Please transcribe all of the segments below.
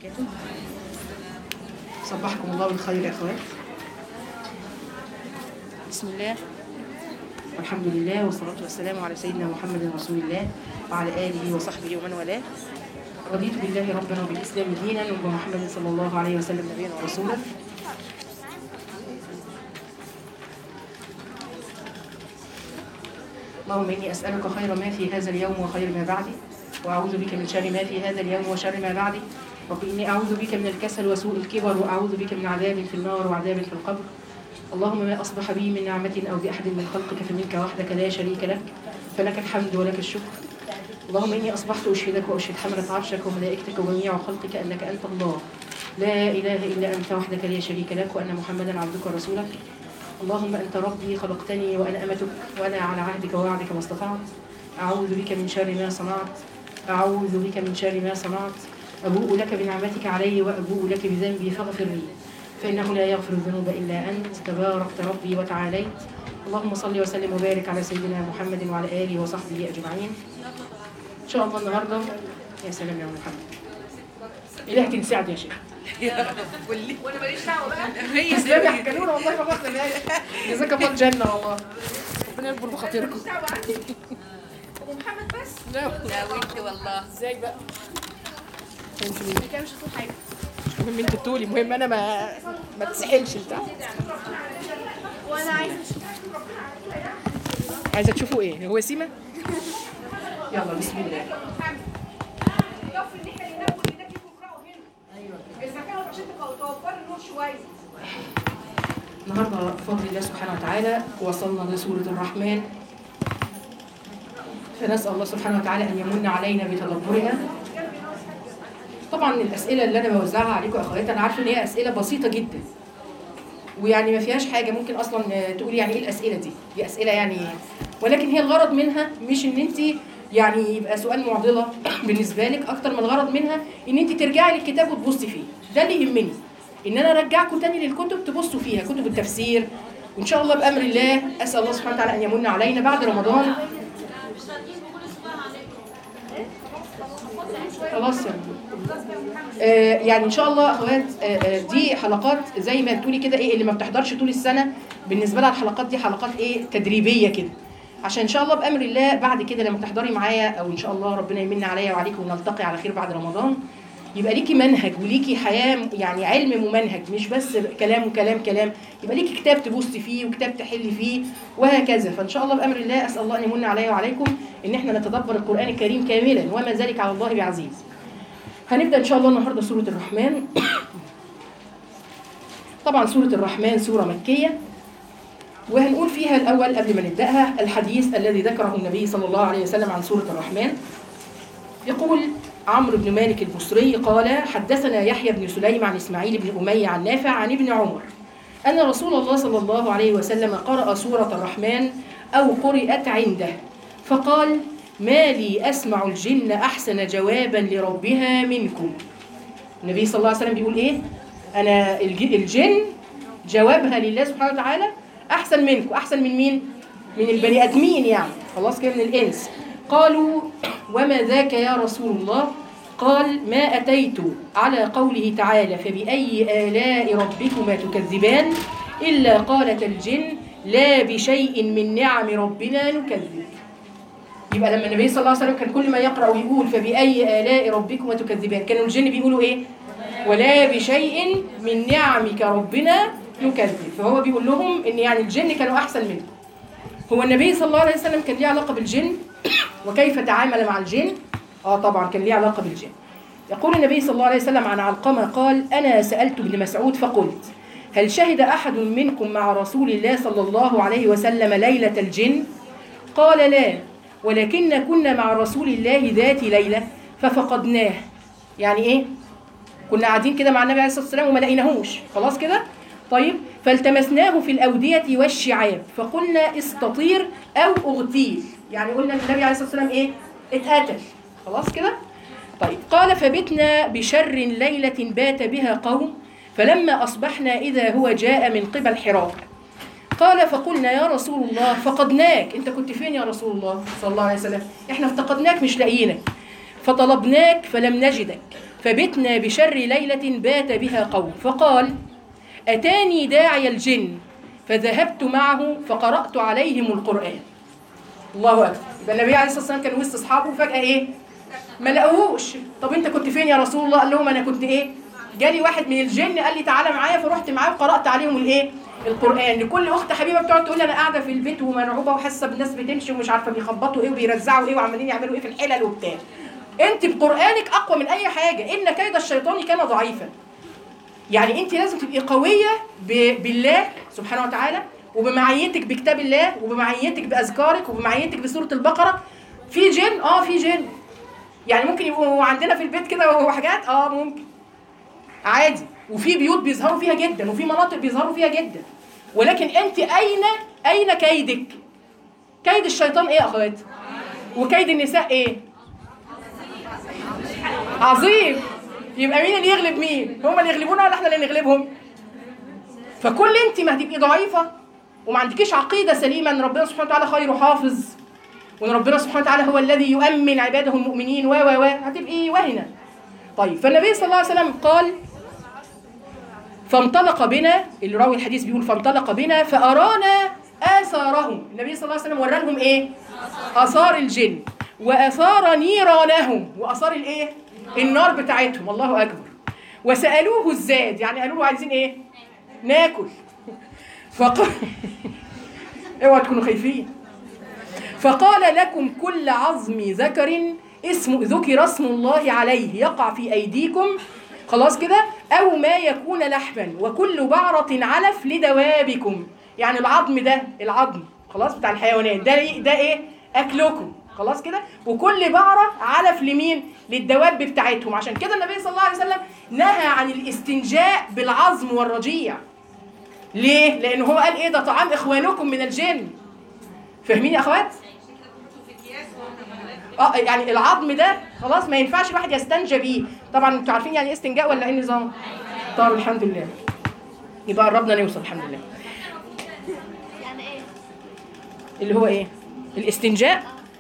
وبركاته صبحكم الله بالخير يا اخوات بسم الله والحمد لله والصلاة والسلام على سيدنا محمد رسول الله وعلى آله وصحبه ومن والاه رضيت بالله ربنا وبالإسلام دينا وبمحمد صلى الله عليه وسلم نبيا ورسولا اللهم إني أسألك خير ما في هذا اليوم وخير ما بعده وأعوذ بك من شر ما في هذا اليوم وشر ما بعده رب إني أعوذ بك من الكسل وسوء الكبر وأعوذ بك من عذاب في النار وعذاب في القبر اللهم ما أصبح بي من نعمة أو بأحد من خلقك فمنك وحدك لا شريك لك فلك الحمد ولك الشكر اللهم إني أصبحت أشهدك وأشهد حملة عرشك وملائكتك وجميع خلقك أنك أنت الله لا إله إلا أنت وحدك لا شريك لك وأن محمدا عبدك ورسولك اللهم أنت ربي خلقتني وأنا أمتك وأنا على عهدك ووعدك ما استطعت أعوذ بك من شر ما صنعت أعوذ بك من شر ما صنعت أبوء لك بنعمتك علي وأبوء لك بذنبي فاغفر لي فإنه لا يغفر الذنوب إلا أنت تباركت ربي وتعاليت اللهم صل وسلم وبارك على سيدنا محمد وعلى آله وصحبه أجمعين إن شاء الله النهاردة يا سلام يا محمد إله تنسعد يا شيخ وانا ماليش دعوه بقى هي اسلام يا حكالونا والله ما باخد بالي جزاك الله الجنة والله ربنا يكبر بخاطركم ماليش دعوه عندي ابو محمد بس لا لا وانت والله ازاي بقى انت مين كان مش هتقول حاجه مش مهم انت تقولي المهم انا ما ما تسحلش انت وانا عايزه عايزه تشوفوا ايه هو سيما يلا بسم الله يقف ان احنا ننام واللي ناكل يقراوا هنا ايوه اذا كانوا عشان توفر النور شويه النهارده بفضل الله سبحانه وتعالى وصلنا لسورة الرحمن فنسأل الله سبحانه وتعالى أن يمن علينا بتدبرها طبعا الأسئلة اللي أنا بوزعها عليكم يا أخواتي أنا عارفة إن هي أسئلة بسيطة جدا ويعني ما فيهاش حاجة ممكن أصلا تقولي يعني إيه الأسئلة دي دي أسئلة يعني ولكن هي الغرض منها مش إن أنت يعني يبقى سؤال معضلة بالنسبة لك أكتر من الغرض منها إن أنت ترجعي للكتاب وتبصي فيه ده اللي يهمني ان انا ارجعكم تاني للكتب تبصوا فيها كتب التفسير وان شاء الله بامر الله اسال الله سبحانه وتعالى ان يمن علينا بعد رمضان خلاص يعني آه يعني ان شاء الله اخوات آه آه دي حلقات زي ما تقولي كده ايه اللي ما بتحضرش طول السنه بالنسبه لها الحلقات دي حلقات ايه تدريبيه كده عشان ان شاء الله بامر الله بعد كده لما تحضري معايا او ان شاء الله ربنا يمن عليا وعليكم ونلتقي على خير بعد رمضان يبقى ليكي منهج وليكي حياه يعني علم ممنهج مش بس كلام وكلام كلام يبقى ليكي كتاب تبصي فيه وكتاب تحلي فيه وهكذا فان شاء الله بامر الله اسال الله ان يمن عليا وعليكم ان احنا نتدبر القران الكريم كاملا وما ذلك على الله بعزيز هنبدا ان شاء الله النهارده سوره الرحمن طبعا سوره الرحمن سوره مكيه وهنقول فيها الاول قبل ما نبداها الحديث الذي ذكره النبي صلى الله عليه وسلم عن سوره الرحمن يقول عمرو بن مالك البصري قال حدثنا يحيى بن سليم عن اسماعيل بن اميه عن نافع عن ابن عمر ان رسول الله صلى الله عليه وسلم قرأ سوره الرحمن او قرئت عنده فقال ما لي اسمع الجن احسن جوابا لربها منكم النبي صلى الله عليه وسلم بيقول ايه انا الج- الجن جوابها لله سبحانه وتعالى احسن منكم احسن من مين من البني ادمين يعني خلاص كده من الانس قالوا وما ذاك يا رسول الله قال ما أتيت على قوله تعالى فبأي آلاء ربكما تكذبان إلا قالت الجن لا بشيء من نعم ربنا نكذب يبقى لما النبي صلى الله عليه وسلم كان كل ما يقرأ ويقول فبأي آلاء ربكما تكذبان كانوا الجن بيقولوا إيه ولا بشيء من نعمك ربنا نكذب فهو بيقول لهم إن يعني الجن كانوا أحسن منكم هو النبي صلى الله عليه وسلم كان ليه علاقة بالجن وكيف تعامل مع الجن اه طبعا كان ليه علاقة بالجن يقول النبي صلى الله عليه وسلم عن علقمة قال أنا سألت ابن مسعود فقلت هل شهد أحد منكم مع رسول الله صلى الله عليه وسلم ليلة الجن قال لا ولكن كنا مع رسول الله ذات ليلة ففقدناه يعني ايه كنا قاعدين كده مع النبي عليه الصلاة والسلام وما لقيناهوش خلاص كده طيب فالتمسناه في الأودية والشعاب فقلنا استطير أو أغتيل يعني قلنا النبي عليه الصلاة والسلام إيه اتقتل خلاص كده طيب قال فبتنا بشر ليلة بات بها قوم فلما أصبحنا إذا هو جاء من قبل حراء قال فقلنا يا رسول الله فقدناك انت كنت فين يا رسول الله صلى الله عليه وسلم احنا افتقدناك مش لاقيينك فطلبناك فلم نجدك فبتنا بشر ليلة بات بها قوم فقال أتاني داعي الجن فذهبت معه فقرأت عليهم القرآن الله أكبر يبقى النبي عليه الصلاة والسلام كان وسط أصحابه فجأة إيه ما لقوهوش طب أنت كنت فين يا رسول الله قال لهم أنا كنت إيه جالي واحد من الجن قال لي تعالى معايا فرحت معاه وقرأت عليهم الإيه القرآن لكل أخت حبيبة بتقعد تقول لي أنا قاعدة في البيت ومرعوبة وحاسة بالناس بتمشي ومش عارفة بيخبطوا إيه وبيرزعوا إيه وعمالين يعملوا إيه في الحلل وبتاع أنت بقرآنك أقوى من أي حاجة إن كيد الشيطان كان ضعيفا يعني انت لازم تبقي قويه ب- بالله سبحانه وتعالى وبمعيتك بكتاب الله وبمعيتك باذكارك وبمعيتك بسوره البقره في جن اه في جن يعني ممكن يبقوا عندنا في البيت كده وحاجات اه ممكن عادي وفي بيوت بيظهروا فيها جدا وفي مناطق بيظهروا فيها جدا ولكن انت اين اين كيدك كيد الشيطان ايه يا اخوات وكيد النساء ايه عظيم يبقى مين اللي يغلب مين هم اللي يغلبونا ولا احنا اللي نغلبهم فكل انت ما هتبقي ضعيفه وما عندكيش عقيده سليمه ان ربنا سبحانه وتعالى خير حافظ وان ربنا سبحانه وتعالى هو الذي يؤمن عباده المؤمنين و و و هتبقي وهنه طيب فالنبي صلى الله عليه وسلم قال فانطلق بنا اللي راوي الحديث بيقول فانطلق بنا فارانا اثارهم النبي صلى الله عليه وسلم ورى لهم ايه اثار الجن واثار نيرانهم واثار الايه النار بتاعتهم الله اكبر وسالوه الزاد يعني قالوا له عايزين ايه ناكل فقال اوعوا تكونوا خايفين فقال لكم كل عظم ذكر اسم ذكر اسم الله عليه يقع في ايديكم خلاص كده او ما يكون لحما وكل بعرة علف لدوابكم يعني العظم ده العظم خلاص بتاع الحيوانات ده إيه؟ ده ايه اكلكم خلاص كده وكل بعرة علف لمين للدواب بتاعتهم عشان كده النبي صلى الله عليه وسلم نهى عن الاستنجاء بالعظم والرجيع ليه لان هو قال ايه ده طعام اخوانكم من الجن فاهمين يا اخوات اه يعني العظم ده خلاص ما ينفعش الواحد يستنجى بيه طبعا انتوا عارفين يعني ايه استنجاء ولا ايه نظام طب الحمد لله يبقى قربنا نوصل الحمد لله يعني ايه؟ اللي هو ايه الاستنجاء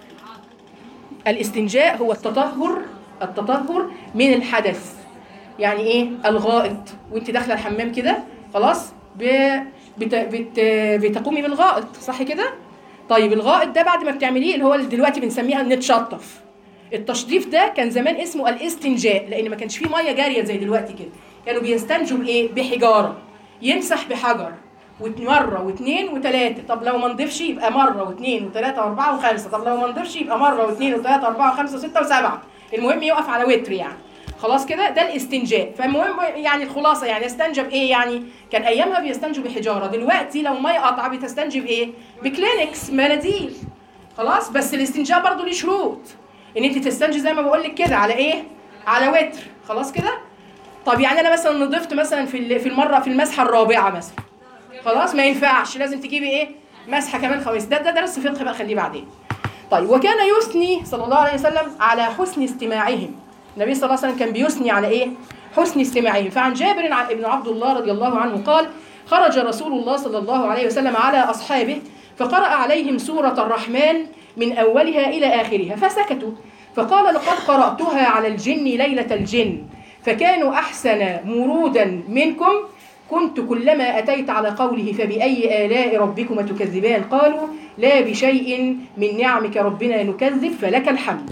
الاستنجاء هو التطهر التطهر من الحدث يعني ايه الغائط وانت داخله الحمام كده خلاص ب... بت... بت... بتقومي بالغائط صح كده طيب الغائط ده بعد ما بتعمليه اللي هو اللي دلوقتي بنسميها نتشطف التشطيف ده كان زمان اسمه الاستنجاء لان ما كانش فيه ميه جاريه زي دلوقتي كده كانوا بيستنجوا بايه بحجاره يمسح بحجر وت- مره واثنين وثلاثه طب لو ما نضيفش يبقى مره واثنين وثلاثه واربعه وخمسه طب لو ما نضيفش يبقى مره واثنين وثلاثه واربعه وخمسه وسته وسبعه المهم يقف على وتر يعني خلاص كده ده الاستنجاء فالمهم يعني الخلاصه يعني يستنجى بايه يعني كان ايامها بيستنجوا بحجاره دلوقتي لو ميه قطعه بتستنجي بايه بكلينكس مناديل خلاص بس الاستنجاء برضو ليه شروط ان انت تستنجي زي ما بقول لك كده على ايه على وتر خلاص كده طب يعني انا مثلا نضفت مثلا في ال- في المره في المسحه الرابعه مثلا خلاص ما ينفعش لازم تجيبي ايه مسحه كمان خميس ده ده درس فقه بقى خليه بعدين طيب وكان يثني صلى الله عليه وسلم على حسن استماعهم النبي صلى الله عليه وسلم كان بيثني على ايه حسن استماعهم فعن جابر عن ابن عبد الله رضي الله عنه قال خرج رسول الله صلى الله عليه وسلم على اصحابه فقرأ عليهم سورة الرحمن من أولها إلى آخرها فسكتوا فقال لقد قرأتها على الجن ليلة الجن فكانوا أحسن مرودا منكم كنت كلما أتيت على قوله فبأي آلاء ربكما تكذبان قالوا لا بشيء من نعمك ربنا نكذب فلك الحمد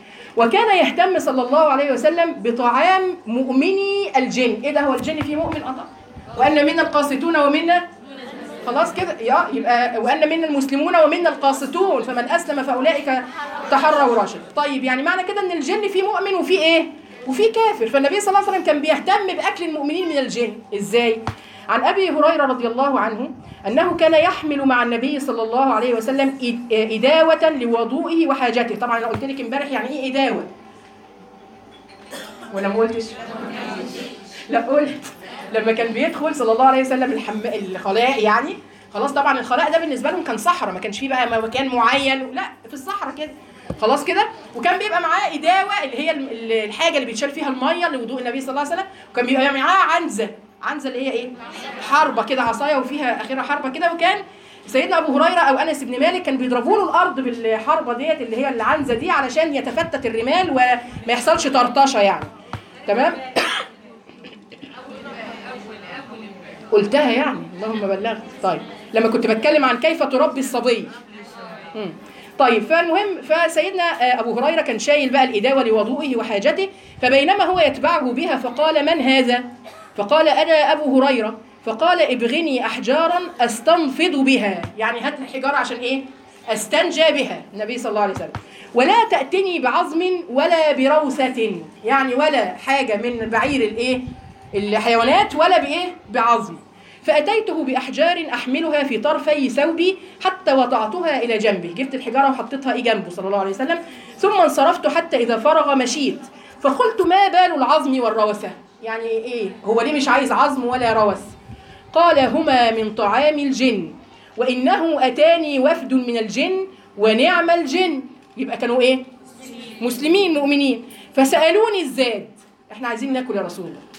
وكان يهتم صلى الله عليه وسلم بطعام مؤمني الجن ايه ده هو الجن فيه مؤمن أطع وأن منا القاسطون ومنا خلاص كده يا يبقى وأن منا المسلمون ومنا القاسطون فمن أسلم فأولئك تحروا رشد طيب يعني معنى كده أن الجن فيه مؤمن وفيه إيه وفيه كافر فالنبي صلى الله عليه وسلم كان بيهتم بأكل المؤمنين من الجن إزاي عن أبي هريرة رضي الله عنه أنه كان يحمل مع النبي صلى الله عليه وسلم إد- إداوة لوضوئه وحاجته طبعا أنا قلت لك امبارح يعني إيه إداوة ولا ما قلتش لا قلت لما كان بيدخل صلى الله عليه وسلم الحم... الخلاء يعني خلاص طبعا الخلاء ده بالنسبه لهم كان صحراء ما كانش فيه بقى مكان معين لا في الصحراء كده خلاص كده وكان بيبقى معاه اداوه اللي هي الم- ال- الحاجه اللي بيتشال فيها الميه لوضوء النبي صلى الله عليه وسلم وكان بيبقى معاه عنزه عنزه اللي هي ايه حربه كده عصايه وفيها اخرها حربه كده وكان سيدنا ابو هريره او انس بن مالك كان بيضربوا له الارض بالحربه ديت اللي هي العنزه دي علشان يتفتت الرمال وما يحصلش طرطشه يعني تمام قلتها يعني اللهم بلغت طيب لما كنت بتكلم عن كيف تربي الصبي مم. طيب فالمهم فسيدنا آه، ابو هريره كان شايل بقى الاداوه لوضوئه وحاجته فبينما هو يتبعه بها فقال من هذا فقال انا ابو هريره فقال ابغني احجارا استنفض بها يعني هات الحجاره عشان ايه استنجى بها النبي صلى الله عليه وسلم ولا تاتني بعظم ولا بروثه يعني ولا حاجه من بعير الايه الحيوانات ولا بايه بعظم فأتيته بأحجار أحملها في طرفي ثوبي حتى وضعتها إلى جنبه جبت الحجارة وحطيتها إيه جنبه صلى الله عليه وسلم ثم انصرفت حتى إذا فرغ مشيت فقلت ما بال العظم والروثة يعني إيه هو ليه مش عايز عظم ولا روث قال هما من طعام الجن وإنه أتاني وفد من الجن ونعم الجن يبقى كانوا إيه مسلمين مؤمنين فسألوني الزاد احنا عايزين ناكل يا رسول الله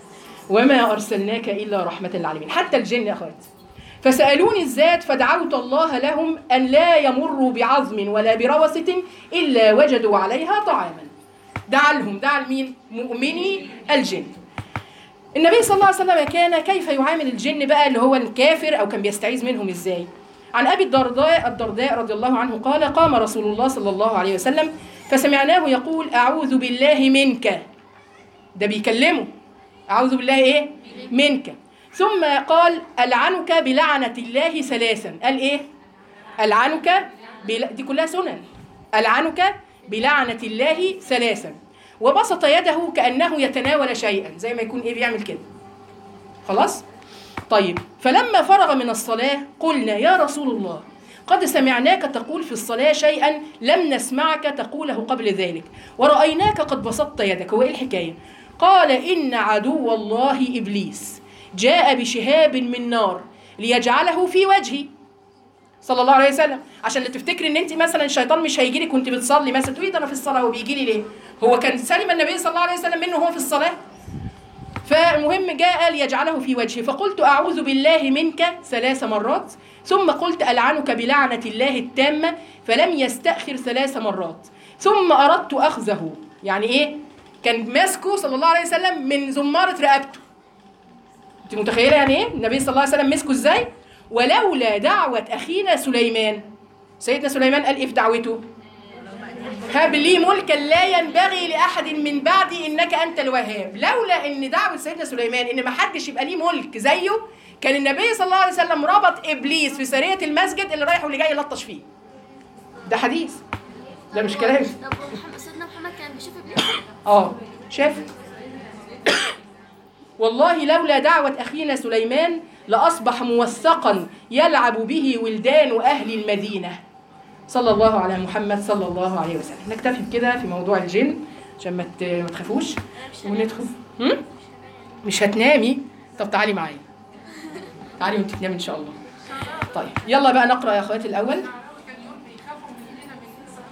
وما أرسلناك إلا رحمة للعالمين حتى الجن يا أخوات فسألوني الزاد فدعوت الله لهم أن لا يمروا بعظم ولا بروثة إلا وجدوا عليها طعاما دعا لهم دعا لمين مؤمني الجن النبي صلى الله عليه وسلم كان كيف يعامل الجن بقى اللي هو الكافر أو كان بيستعيذ منهم إزاي عن أبي الدرداء الدرداء رضي الله عنه قال قام رسول الله صلى الله عليه وسلم فسمعناه يقول أعوذ بالله منك ده بيكلمه أعوذ بالله إيه؟ منك ثم قال ألعنك بلعنة الله ثلاثا قال إيه؟ ألعنك بل... دي كلها سنن ألعنك بلعنة الله ثلاثا وبسط يده كأنه يتناول شيئا زي ما يكون إيه بيعمل كده خلاص؟ طيب فلما فرغ من الصلاة قلنا يا رسول الله قد سمعناك تقول في الصلاة شيئا لم نسمعك تقوله قبل ذلك ورأيناك قد بسطت يدك هو إيه الحكاية؟ قال إن عدو الله إبليس جاء بشهاب من نار ليجعله في وجهي صلى الله عليه وسلم عشان لا تفتكري ان انت مثلا الشيطان مش هيجي لك وانت بتصلي مثلا تقولي ده انا في الصلاه هو بيجي لي ليه؟ هو كان سلم النبي صلى الله عليه وسلم منه وهو في الصلاه فالمهم جاء ليجعله في وجهه فقلت اعوذ بالله منك ثلاث مرات ثم قلت العنك بلعنه الله التامه فلم يستاخر ثلاث مرات ثم اردت اخذه يعني ايه؟ كان ماسكه صلى الله عليه وسلم من زمارة رقبته انت متخيلة يعني ايه؟ النبي صلى الله عليه وسلم مسكه ازاي؟ ولولا دعوة أخينا سليمان سيدنا سليمان قال ايه في دعوته؟ هب لي ملكا لا ينبغي لأحد من بعدي إنك أنت الوهاب لولا إن دعوة سيدنا سليمان إن ما حدش يبقى ليه ملك زيه كان النبي صلى الله عليه وسلم ربط إبليس في سرية المسجد اللي رايح واللي جاي يلطش فيه ده حديث ده مش كلام طب محمد سيدنا محمد كان بيشوف ابليس اه شاف والله لولا دعوة أخينا سليمان لأصبح موثقا يلعب به ولدان أهل المدينة صلى الله على محمد صلى الله عليه وسلم نكتفي بكده في موضوع الجن عشان ما ت- ما تخافوش وندخل هم؟ مش هتنامي طب تعالي معايا تعالي وانت تنامي ان شاء الله طيب يلا بقى نقرا يا اخواتي الاول